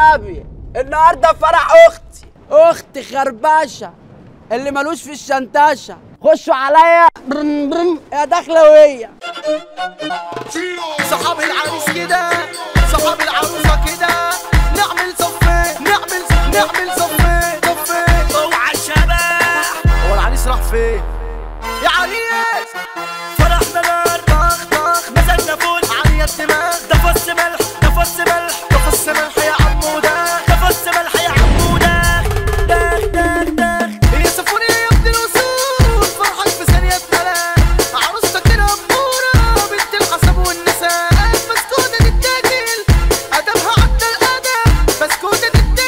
والنبي النهارده فرح اختي اختي خربشه اللي ملوش في الشنتاشه خشوا عليا برن برن يا داخله وهي صحاب العريس كده صحاب العروسة كده نعمل صفين نعمل نعمل صفين صفين اوعى الشبح هو العريس راح فين؟ يا عريس فرحنا نار طخ طخ مزاجنا فول عالية الدماغ ده فص ملح ده فص ملح ده فص ملح يا عمو ده ده فص ملح يا عمو ده داخ داخ داخ هي سفوني يا ابن الوصول فرحك في ثانية تلاقي عروستك كده أمورة بنت الحسب والنساء بسكوتة تتاكل أدبها عدى الأدب بسكوتة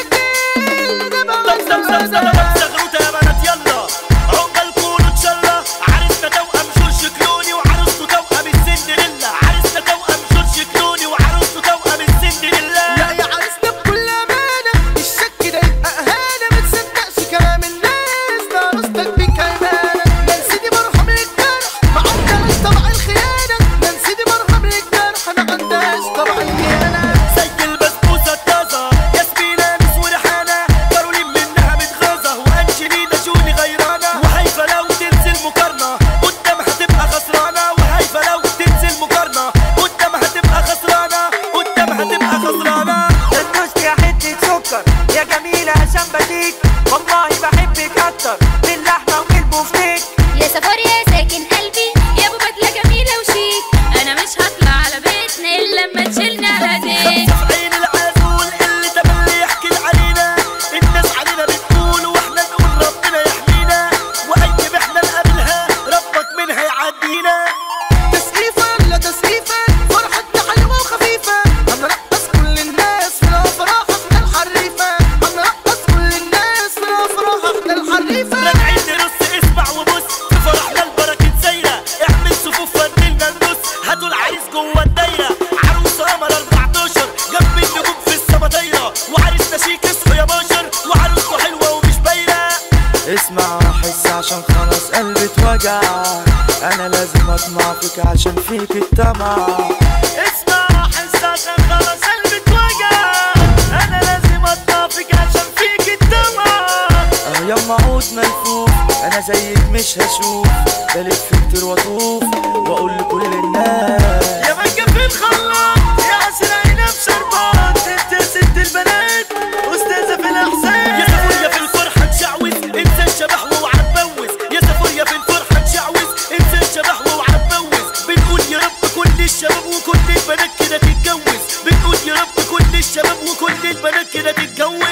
تتاكل أدبها عدى الأدب زغروطة يا بنات يلا عقبال كونوا ان شاء الله عريسنا توأم جورج كلوني وعروسته توأم السندريلا عريسنا توأم جورج كلوني وعروسته توأم السندريلا لا يا عريسنا بكل أمانة الشك ده يبقى إهانة ما تصدقش كلام الناس ده عروستك بيك هيبانة نانسي دي مرهم للجرح ما عندهاش طبع الخيانة نانسي دي مرهم للجرح ما عندهاش طبع الخيانة زي البسبوسة الطازة ياسمينة نس وريحانة كارولين منها متغاظة وأنجلينا جولي غيرانة وهيفا لو تنزل مقارنة قدامها تبقى خسرانة وهيفا لو تنزل مقارنة قدامها تبقى خسرانة قدامها تبقى خسرانة تدوست يا حتة سكر يا جميلة عشان بديك والله بحبك أكتر من اللحمة ومن البفتيك يا سفر يا ساكن قلبي يا ابو بدله جميله وشيك انا مش هطلع على بيتنا الا لما تشيلنا هديك في عين العزول اللي تملي يحكي علينا الناس علينا بتقول واحنا نقول ربنا يحمينا واي محنه نقابلها ربك منها يعدينا تسقيفة ولا تسقيفة فرحتنا حلوة وخفيفة هنرقص كل الناس في الأفراح احنا الحريفة هنرقص كل الناس في الأفراح احنا الحريفة راجعين نرص اسمع وبص في فرحنا البركة زايرة اعمل صفوف فنلنا نبص هاتوا العريس جوه الدايرة عروسة قمر 14 جنب النجوم في السما طايرة وعريسنا شيك اصحوا يا بشر وعروسته حلوة ومش باينة اسمع واحس عشان خلاص قلبي اتوجع أنا لازم أطمع فيك عشان فيك الطمع اسمع احس عشان خلاص قلبي اتوجع انا لازم اطفيك عشان فيك الدمع اه يما عود ملفوف أنا زيك مش هشوف بلف كتير وأطوف وأقول لكل الناس يا مكة في الخلاط يا عسل عينة بشربات انت ست البنات استاذة في الاحسان يا سفوريا في الفرحة تشعوذ انسان شبح وعبوز يا سفوريا في الفرحة تشعوذ انسان شبح وعبوز بنقول يا رب كل الشباب وكل البنات كده تتجوز بنقول يا رب كل الشباب وكل البنات كده تتجوز